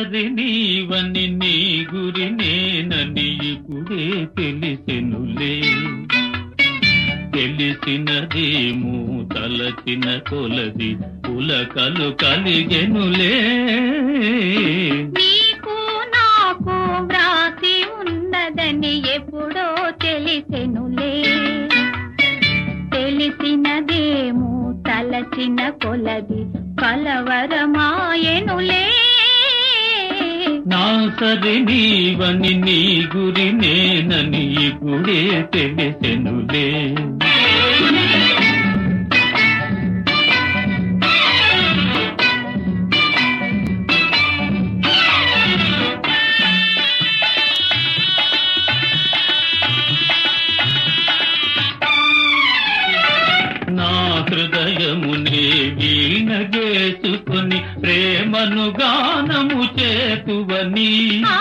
సరి నీవని నీ గురి నేనని ఇప్పుడే తెలిసెనులే తెలిసినదేమో తలచిన కొలది పులకలు కలిగెనులే నీకు నాకు వ్రాసి ఉన్నదని ఎప్పుడో తెలిసెనులే తెలిసినదేమో తలచిన కొలది కలవరమాయెనులే నా సరి నీవని నీ గురి నేనని ఇప్పుడే తెలిసెనులే నా హృదయమునే వీణ చేసుకొని ప్రేమను గానము చేతువని ఆ,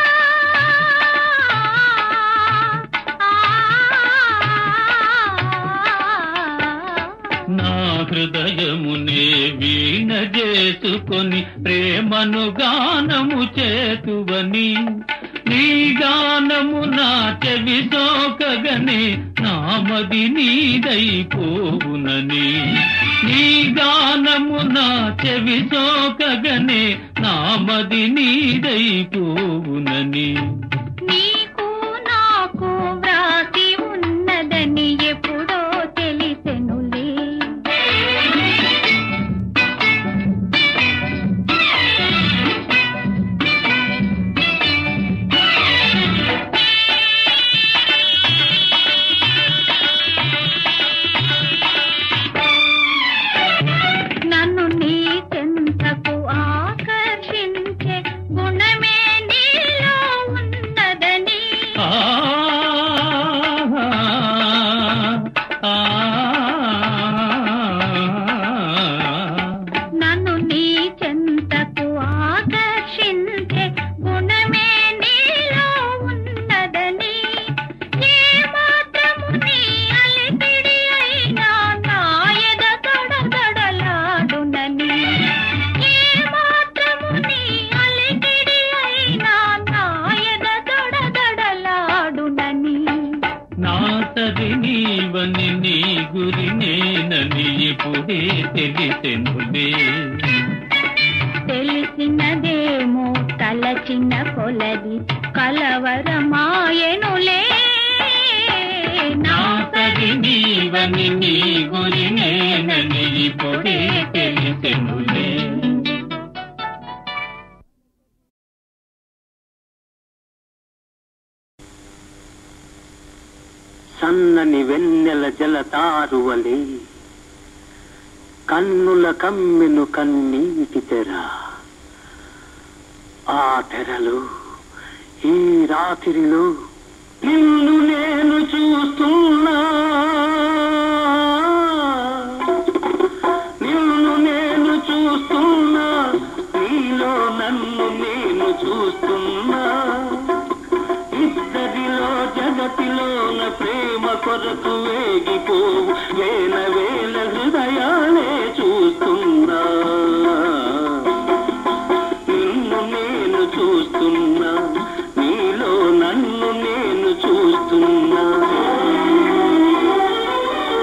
నా హృదయమునే వీణ చేసుకొని ప్రేమను గానము చేతువని నీ గానము నా చెవి సోకగనే నామది నీదైపోవునని నీ గానము నా చెవి సోకగనే నామది నీదైపోవునని నీకు నాకు వ్రాసి ఉన్నదని ఎప్పుడో తెలిసెనులే నన్ను నీ చెంతకు ఆకర్షించే గుణమే నీలో ఉన్నదని ఆ ఆ నన్ను నీ చెంతకు ఆకర్షించే గుణమే నీలో ఉన్నదని ఏ మాత్రము నీ అలిపిడి అయినా నా ఎద తడతడలాడునని ఏ మాత్రము నీ అలిపిడి అయినా నా ఎద తడతడలాడునని నా సరి నీవని నీ గురి నేనని ఇప్పుడే తెలిసెనులే తెలిసినదేమో తలచిన కొలది కలవరమాయనులే నా సరి నీవని నీ గురి నేనని ఇప్పుడే తెలిసెనులే సన్నని వెన్నెల జలతారువలే కన్నుల కమ్మెను కన్నీటి తెర ఆ తెరలో ఈ రాత్రిలో నిన్ను నేను చూస్తున్నా నిన్ను నేను చూస్తున్నా నీలో నన్ను నేను చూస్తున్నా ఇద్దరిలో జగతిలోన ప్రేమ కొరకు వేగిపోవు వేల వేల హృదయాలే చూస్తున్నా నిన్ను నేను చూస్తున్నా నీలో నన్ను నేను చూస్తున్నా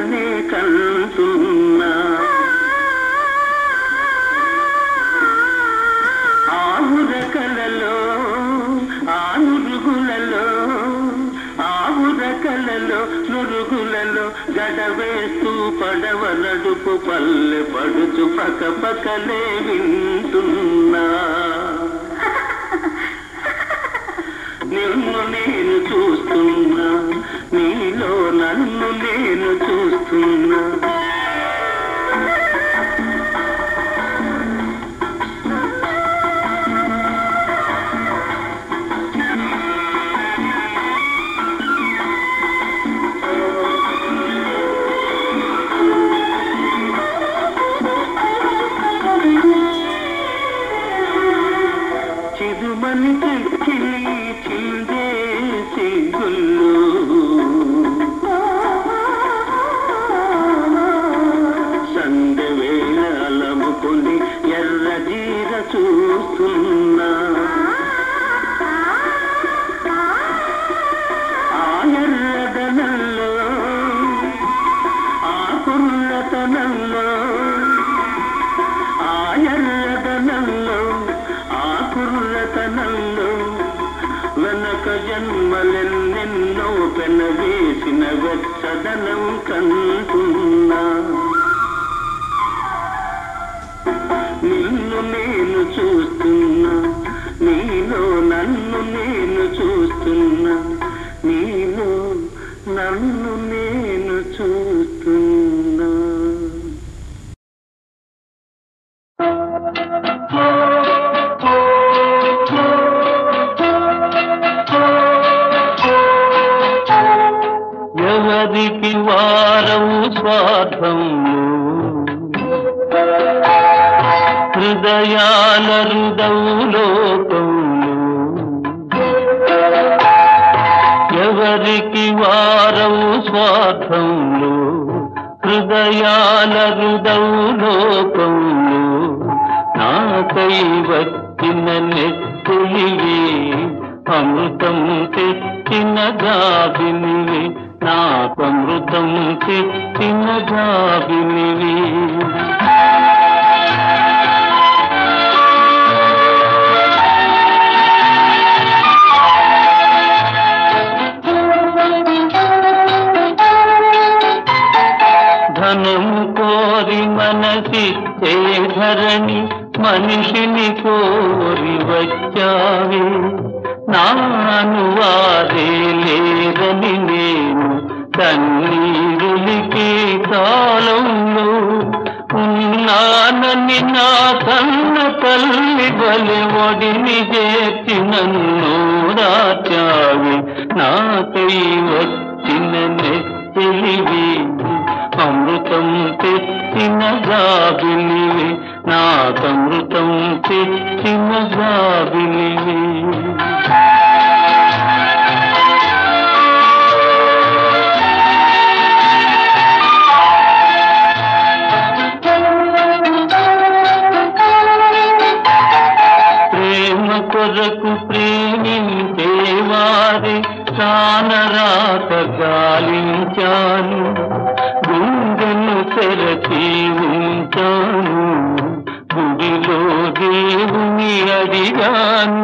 కలనే కంటున్నా ఆవుర కలలో ఆ నురుగులలో ఆవుర కలలో నురుగులలో గడవేస్తూ పడవ నడుపు పల్లె పడుచు పక పకలే వింటున్నా నిన్ను నేను చూస్తున్నా నీలో నన్ను నేను చూస్తున్నా చిరుమని చెక్కిలి చిందేసి గుళ్ళు సందె వేళ అలముకొని ఎర్ర జీర చూస్తున్నా ఆ ఎర్రదనంలో ఆ కుర్రతనంలో ఆ ఎర్రదనంలో ఆ కుర్రతనంలో వెనక జన్మలెన్నెన్నో పెనవేసిన వెచ్చదనం కంటున్నా నిన్ను నేను చూస్తున్నా నీలో నన్ను నేను చూస్తున్నా నీలో నన్ను నేను చూస్తున్నా ఎవరికి వారము స్వార్థము హృదయాల హృదవు లోకము ఎవరికి వారము స్వార్థములు హృదయాల హృదవు లోకములు నాకై వచ్చిన నెత్తులివి అమృతం తెచ్చిన గాబినివి నాకమృతం తెచ్చిన గాబినివి ధనం కోరి మనసిచ్చే ధరణి మనిషిని కోరి వచ్చావే నాను వారే లేరని నేను కన్నీరులికి కాలంలో ఉన్నానని నా కన్న తల్లి బలి ఒడిని చేర్చి నన్ను రాచావి నాకై వచ్చిన నెత్తిలివి అమృతం తెచ్చిన గాబిలివి నాకమృతం తెచ్చిన గాబిలివి ప్రేమ కొరకు ప్రేమించేవారి కానరాక గాలించాను గుండెను తెరచి ఉంచాను గుడిలో దేవుని అడిగాను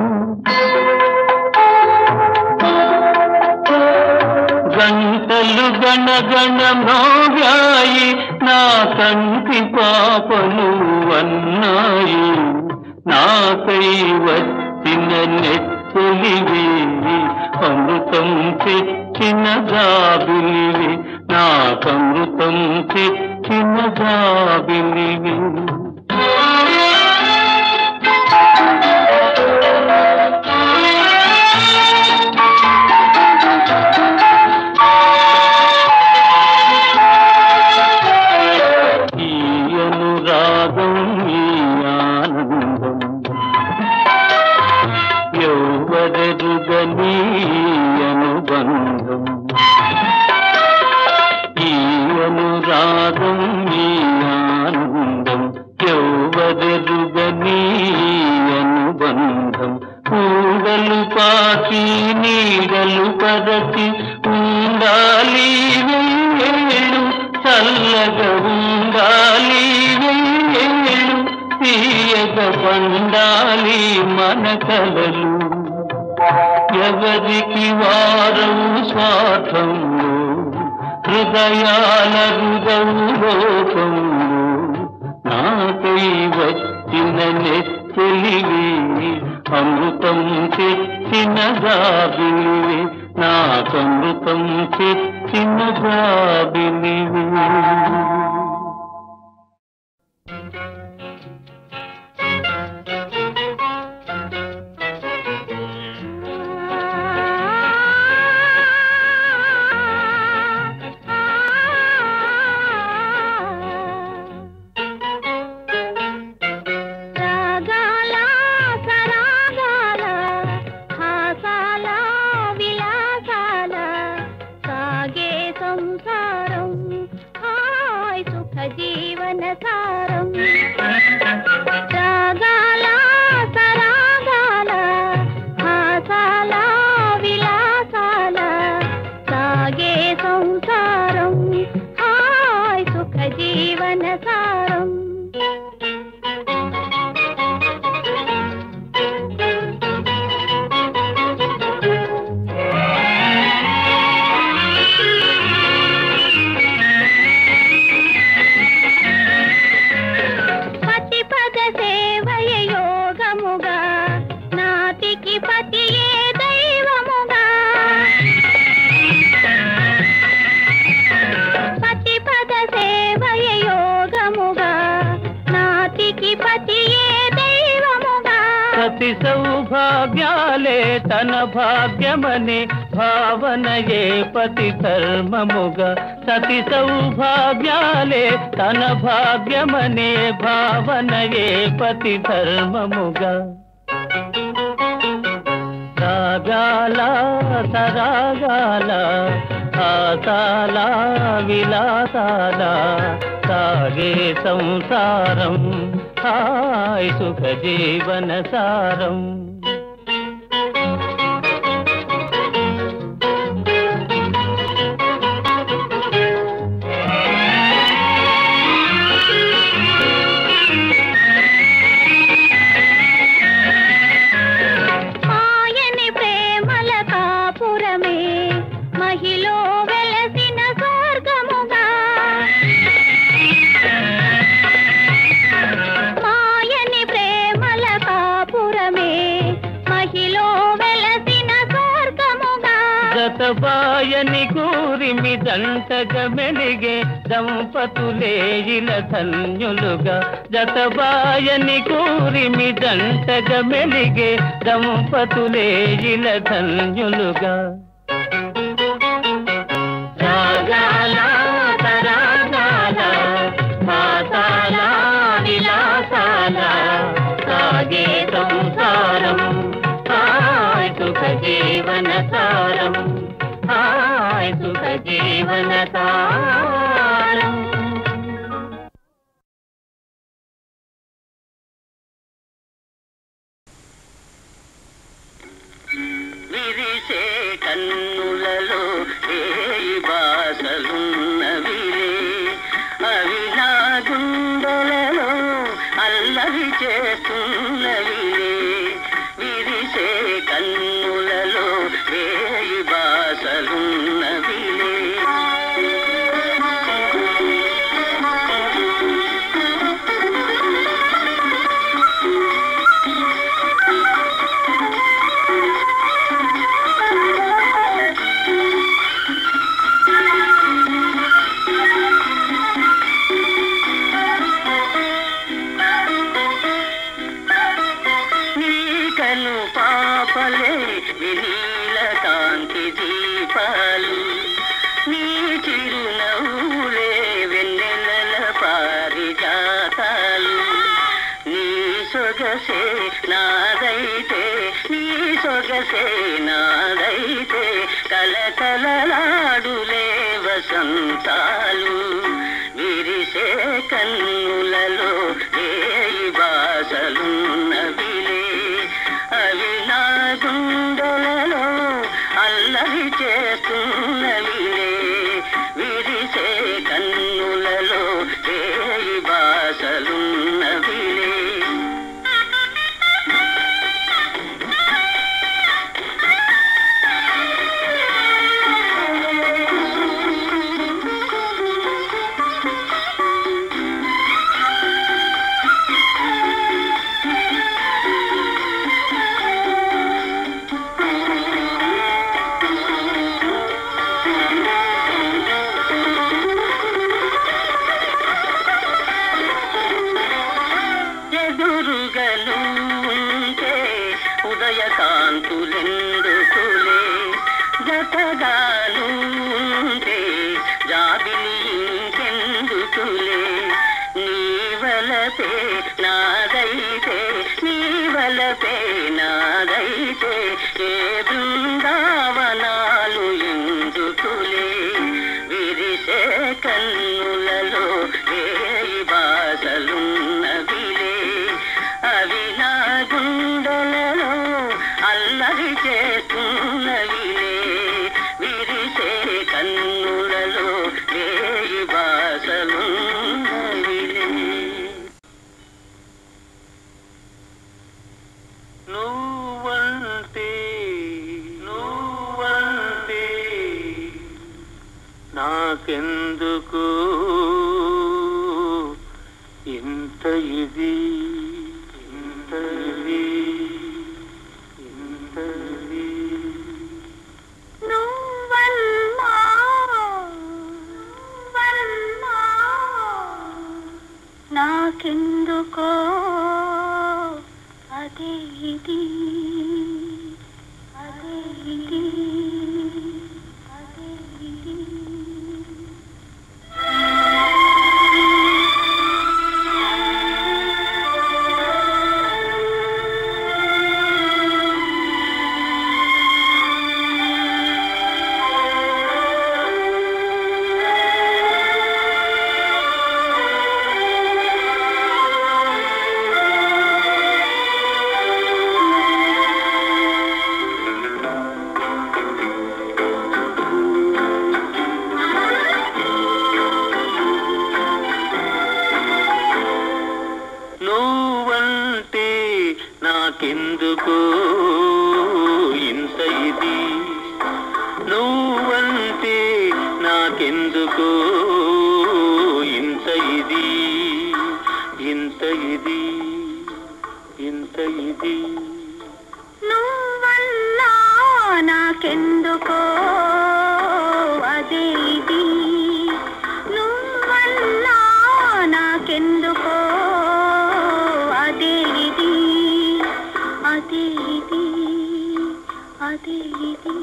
గంటలు గణగణ మ్రోగాయి నా కంటి పాపలు అన్నాయి నాకై వచ్చిన నెచ్చలివి అమృతం తెచ్చిన గాబిలివి నాకమృతం తెచ్చిన గాబిలివి ఈ అనురాగం ఈ ఆనందం ఎవ్వరెరుగని అనుబంధం ఈ అనురాగం ఈ ఆనందం ఎవ్వరెరుగని అనుబంధం ఊడలు పాచి నీడలు పరచి ఉండాలి వేళ్ళు చల్లగా ఉండాలి వెయ్యేళ్ళు తీయగ పండాలి మన కలలు ఎవరికి వారం స్వార్థంలో హృదయాల హృదవు లోకంలో నాకై వచ్చిన నెత్తెలివి అమృతం తెచ్చిన జాబిలివి నాకమృతం తెచ్చిన జాబిలివి రాగాల సరాగాల హాసాల విలాసాల సాగే సంసారం హాయ్ సుఖ జీవన సారం రాగాల సరాగాల హాసాల విలాసాల సాగే సంసారం హాయ్ సుఖ జీవన సారం పతి పద సేవయ యోగముగా నాటికి పతియే దైవముగా పతి పద సేవయ యోగముగా నాటికి పతియే దైవముగా సతి సౌభాగ్యాలే తన భాగ్యమనే భావనయే పతి ధర్మముగా సతి సౌభాగ్యాలే తన భాగ్యమనే భావనయే పతి ధర్మముగా రాగాల సరాగాల ఆసాల విలాసాల సాగే సంసారం హాయ్ సుఖ జీవన సారం మాయని ప్రేమల కాపురమే మహిలో వెలసిన స్వర్గముగా మాయని ప్రేమల కాపురమే మహిలో వెలసిన స్వర్గముగా జతబాయని కూరిమి దంటగ మెలిగే దంపతులే ఇల ధన్యులుగా జతబాయని కూరిమి దంటగ మెలిగే దంపతులే ఇల ధన్యులుగా రాగాల తరాగాల మాసాల విలాసాల సాగే సంసారం హాయ్ సుఖ జీవన సారం హాయ్ సుఖ జీవన సారం విరిసే కన్నులలో వేయి బాసలున్నవిలే అవి నా గుండెలలో అల్లరి చేస్తున్నవిలే విరిసే కన్నులలో వేయి బాసలున్నవిలే నీకను పాపలే వినీల కాంతి దీపాలు నీ చిరునవ్వులే వెన్నెలల పారిజాతాలు నీ సొగసే నాదైతే నీ సొగసే నాదైతే కలకలలాడులే వసంతాలు విరిసే కన్నులలో వేయి బాసలున్నవిలే అవి నా గుండెలలో అల్లరి చేస్తున్నవిలే విరిసే కన్నుల జతగాను ఉంటే జాబిలి ఇంకెందుకులే నీవలపే నాదైతే నీవలపే నాదైతే ఏ బృందావనాలు ఎందుకులే విరిసే కన్నులలో వేయి బాసలున్నవిలే అవి నా గుండెలలో అల్లరి చేస్తున్నవిలే విరిసే కన్నులలో వేయి బాసలున్నవిలే నువ్వంటే నువ్వంటే నాకెందుకు ఇంత ఇది ఇంత ఇది ఇంత ఇది నువ్వన్నా నువ్వన్నా నాకెందుకో అదే ఇది అదే ఇది అదే ఇది నువ్వంటే నాకెందుకు ఇంత ఇది నువ్వంటే నాకెందుకు ఇంత ఇది ఇంత ఇది ఇంత ఇది నువ్వన్నా నాకెందుకో అదే ఇది నువ్వన్నా నాకెందుకో అదే ఇది అదే ఇది అదే ఇది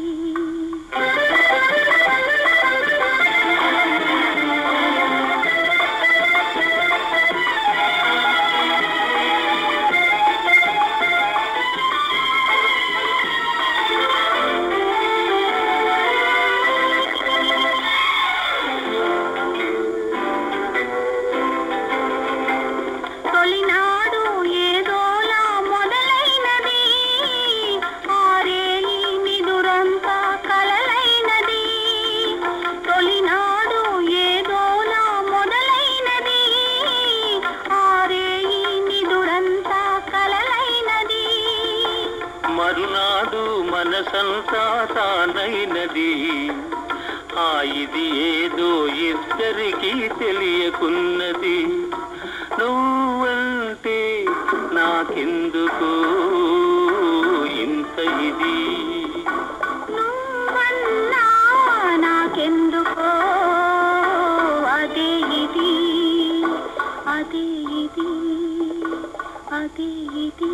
తొలినాడు ఏదోలా మొదలైనది ఆరేలి నిదురంతా కలలైనది తొలినాడు ఏదోలా మొదలైనది ఆరేలి నిదురంతా కలలైనది మరునాడు మనసంతా తానైనది ఆ ఇది ఏదో ఇద్దరికి తెలియకున్నది నువ్వంటే నాకెందుకు ఇంత ఇది నువ్వన్నా నాకెందుకో అదే ఇది అదే ఇది అదే ఇది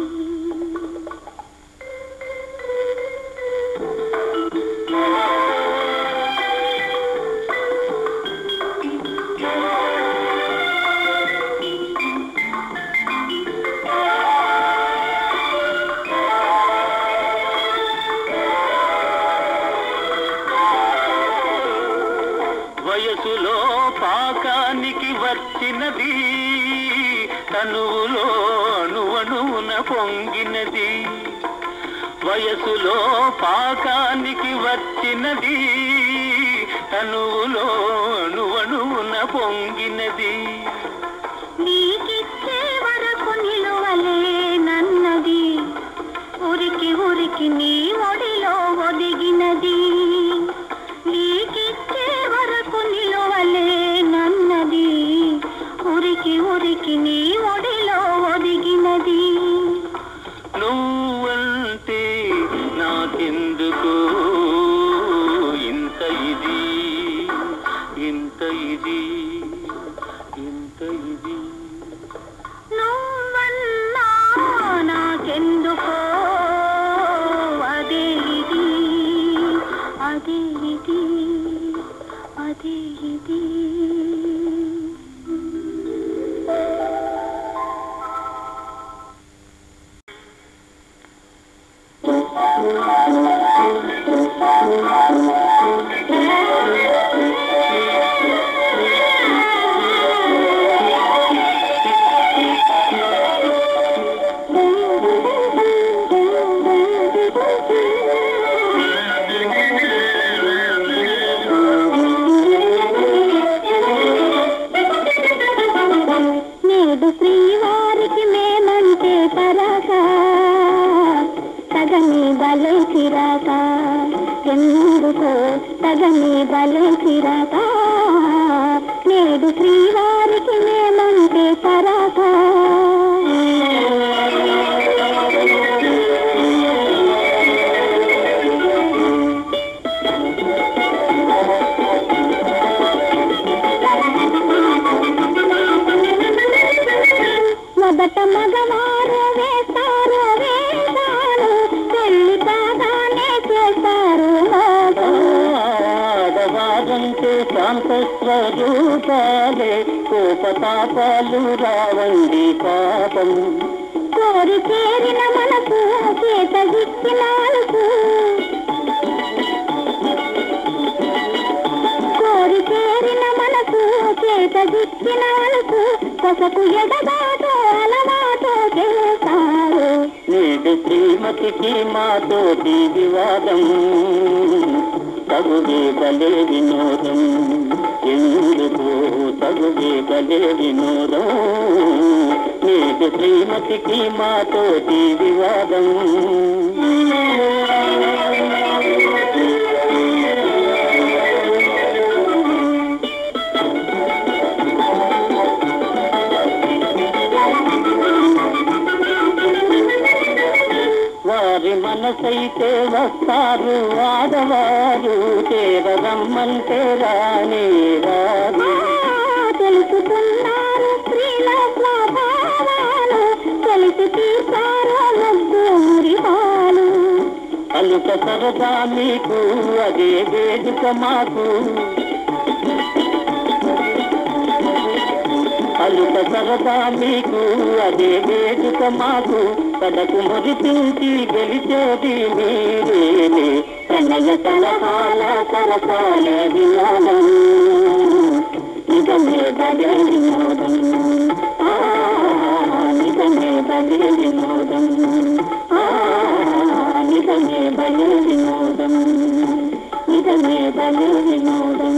వయసులో పాకానికి వచ్చినది తనువులో అణువణువున పొంగినది వయసులో పాకానికి వచ్చినది తనువులో అణువణువున పొంగినది నీకిచ్చే వరకు నిలువలే నన్నది ఉరికి ఉరికి నీ ఒడిలో ఒదిగినది నీకిచ్చే వరకు నిలువలే నన్నది ఉరికి ఉరికి నీ ఒడిలో ఒదిగినది నువ్వంటే నాకెందుకు ఇంత ఇది అదే ఇది అదే ఇది నేడు శ్రీవారికి మేమంటే పరాక తగని బలే చిరాక ఎందుకో తగని బలే చిరాక నేడు శ్రీవారికి మేమంటే పరాక మొదట మగవారు వేస్తారు వేషాలు పెళ్లి బాగానే చేస్తారు ఆడవారంటే శాంత స్వరూపాలే కోపతాపాలు రావండి పాపం కోరి చేరిన మనకు చేత దిక్కినాలకు కోరి చేరిన మనకు చేత దిక్కినాలకు కొసకు ఎడబాటు అలవాటు చేస్తారు నేడు శ్రీమతికి మాతోటి వివాదం తగువే బలే వినోదం ఎందుకు తగువే బలే వినోదం నేడు శ్రీమతికి మాతోటి వివాదం వారి మనసైతే వస్తారు ఆడవారు చేరరమ్మంటే రాని రాదు తెలుసుకున్నారు స్త్రీల స్వభావాలు తెలిసి తీర్చారు ముగ్గు మురిపాలు అలుక సరదా మీకు అదే వేదిక మాకు అలుక సరదా మీకు అదే వేదిక మాకు కడకు మురిపించి గెలిచేది మీరేనే ప్రణయ సలహాల సరసాల వినోదం నిజమే బలే వినోదం ఆ, నిజమే బలే వినోదం ఆ, నిజమే బలే వినోదం నిజమే బలే వినోదం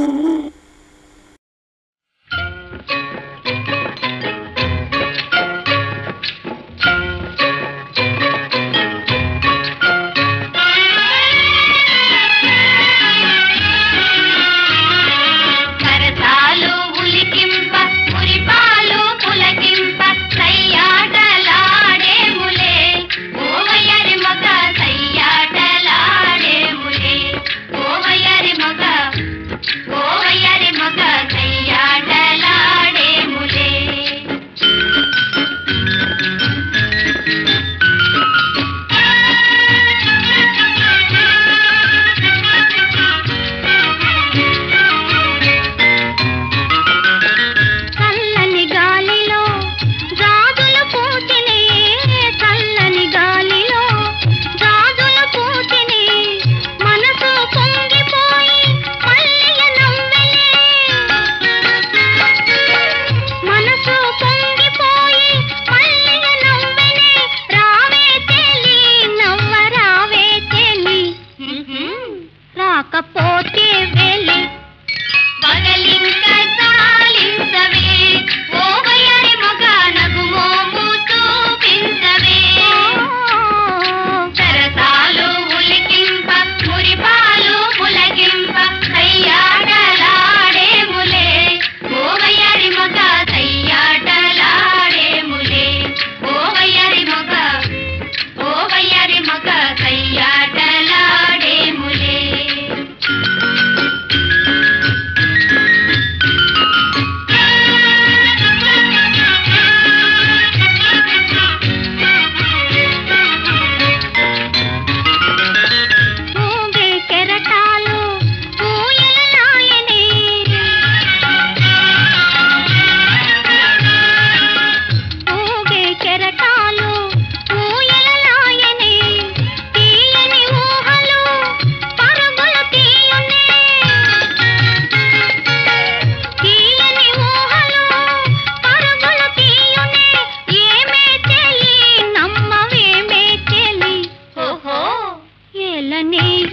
సరసాలు ఉలికింప మురిపాలు పులకింప సయ్యాటలాడేములే ఓవయ్యరి మగ సయ్యాటలాడేములే ఓవయ్యరి మగ ఓవయ్యరి మగ సయ్యాటలాడేములే చల్లని గాలిలో జాజులు పూచిని చల్లని గాలిలో జాజులు పూచిని మనసు పొంగిపోయి మల్లియ నవ్వెలే మనసు పొంగిపోయి మల్లియ నవ్వెలే రావే తెలి నవ్వ రావే తెలి రాకపోతే వెళ్ళి పగలింక తాలించవే ఓ వయ్యారి మగ నగుమోము చూపించవే సరసాలు ఉలికింప మురిపాలు పులకింప సయ్యాటలాడేములే ఓ వయ్యారి మగ సయ్యాటలాడేములే ఓ వయ్యారి మగ ఓ వయ్యారి మగ సయ్యాటలాడేములే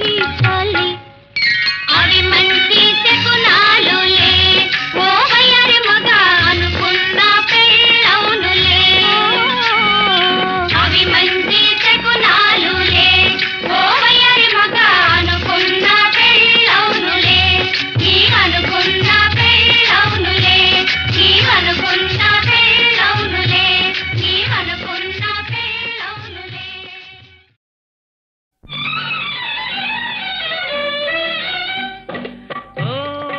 చలి అవి మంచి శకునాలులే ఓ వయ్యారి మగ అనుకున్న పెళ్ళవునులే అవి మంచి శకునాలులే ఓ వయ్యారి మగ అనుకున్న పెళ్ళవునులే నీ అనుకున్న పెళ్ళవునులే నీ అనుకున్న పెళ్ళవునులే నీ అనుకున్న పెళ్ళవునులే ఓ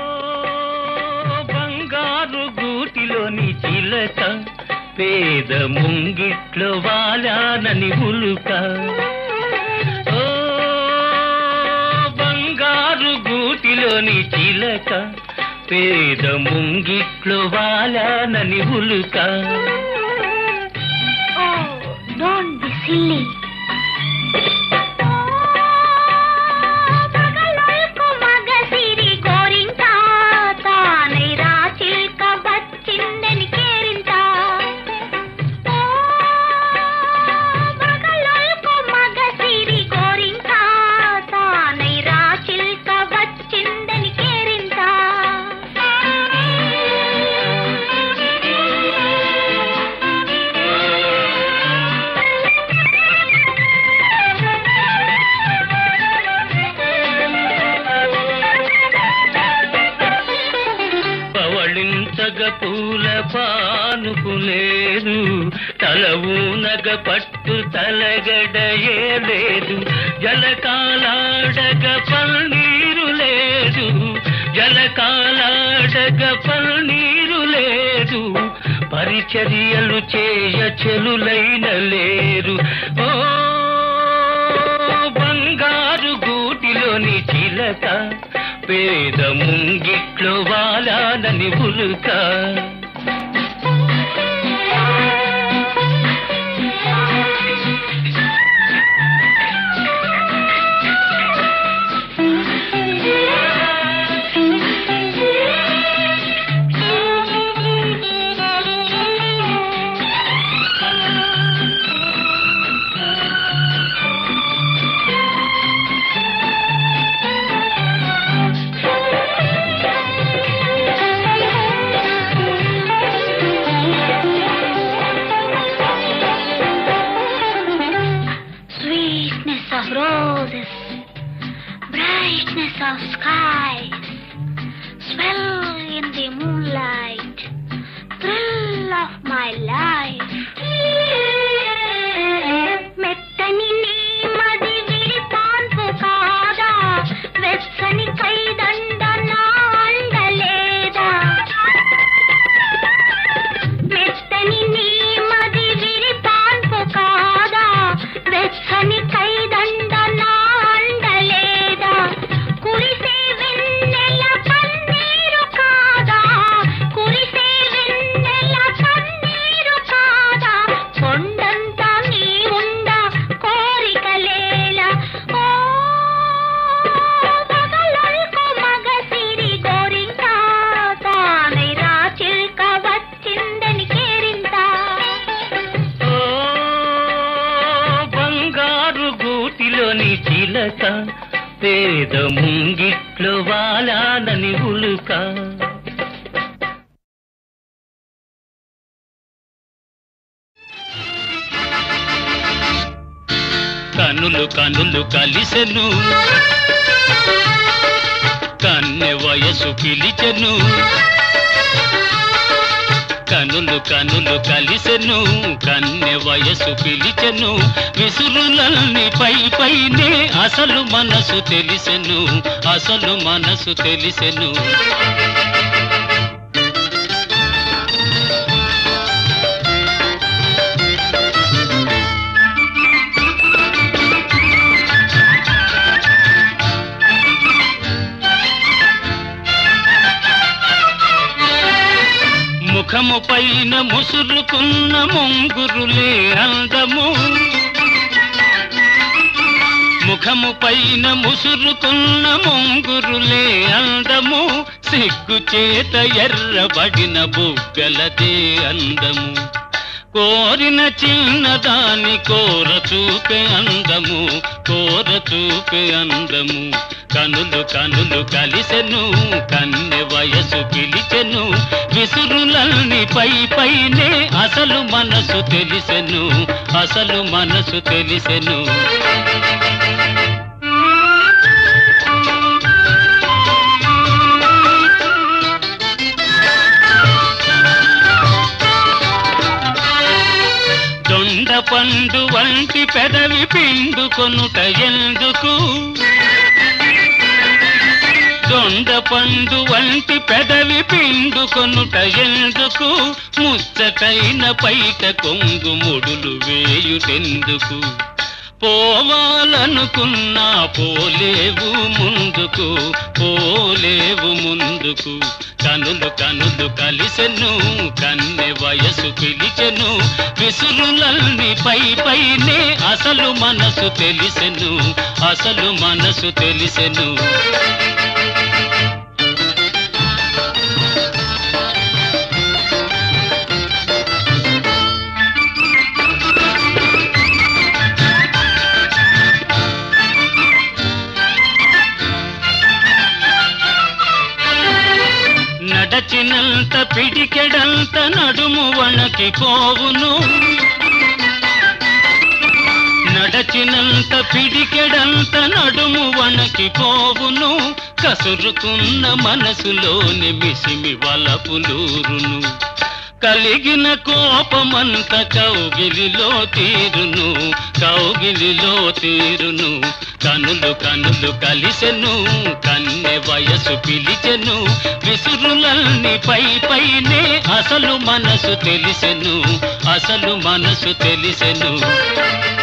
బంగారు గూటిలోని చిలక పేద ముంగిట్లో వాలానని ఉలుక ఓ బంగారు గూటిలోని చిలక పేద ముంగిట్లో వాలానని ఉలుక డోంట్ బి సిల్లీ పగలకు మగసిరి గోరింట తానై రా చిల్క వచ్చిందని కేరింట పగలకు మగసిరి గోరింట తానై రా చిల్క వచ్చిందని కేరింట పవళించగ పూల పానుపు లేదు తల ఊనగ పట్టు తలగడయే లేదు జలకాలాడగ పల్నీరు లేదు జలకాలాడగ పల్నీరు లేదు పరిచర్యలు చేయ చెలులైన లేరు ఓ బంగారు గూటిలోని చిలక పేద ముంగిట్లో వాలానని ఉలుక Sweetness of roses, brightness of skies, swell in the moonlight, thrill of my life. మెత్తని నీ మది విరిపాన్పు కాదా వెచ్చని కైదండ నా అండలేదా మెత్తని నీ మది విరిపాన్పు కాదా వెచ్చని కైదండ నా అండలేదా కురిసే వెన్నెల పన్నీరు కాదా కురిసే వెన్నెల పన్నీరు కాదా కొండంతా నీ ఉండ కోరికలేలా ఓ పగలొల్కు మగసిరి గోరింట తానై రా చిల్క వచ్చిందని కేరింత ఓ బంగారు గూటిలోని చిలక పేద ముంగిట్లో వాలానని ఉలుక కనులు కనులు కలిసెను కన్నె వయసు పిలిచెను కనులు కనులు కలిసెను కన్నె వయసు పిలిచెను విసురులల్ని పై పైనే అసలు మనసు తెలిసెను అసలు మనసు తెలిసెను ముఖము పైన ముసురుకున్న ముంగురులే అందము ముఖము పైన ముసురుకున్న ముంగురులే అందము సిగ్గు చేత ఎర్రబడిన బుగ్గలదే అందము కోరిన చిన్నదాని కోర చూపే అందము కోర చూపే అందము కనులు కనులు కలిసెను కన్నె వయసు పిలిచెను విసురులల్ని పై పైనే అసలు మనసు తెలిసెను అసలు మనసు తెలిసెను దొండ పండు వంటి పెదవి పిండుకొనుట ఎందుకు దొండ పండు వంటి పెదవి పిండుకొనుట ఎందుకు ముచ్చటైన పైట కొంగు ముడులు వేయుటెందుకు పోవాలనుకున్నా పోలేవు ముందుకు పోలేవు ముందుకు కనులు కనులు కలిసెను కన్నె వయసు పిలిచెను విసురులల్ని పై పైనే అసలు మనసు తెలిసెను అసలు మనసు తెలిసెను నడచినంత పిడికెడంత నడుము వణకి పోవును నడచినంత పిడికెడంత నడుము వణకి పోవును కసురుకున్న మనసులోని మిసిమి వలపులూరును కలిగిన కోపమంత కౌగిలిలో తీరును కౌగిలిలో తీరును కనులు కనులు కలిసెను కన్నె వయసు పిలిచెను విసురులల్ని పై పైనే అసలు మనసు తెలిసెను అసలు మనసు తెలిసెను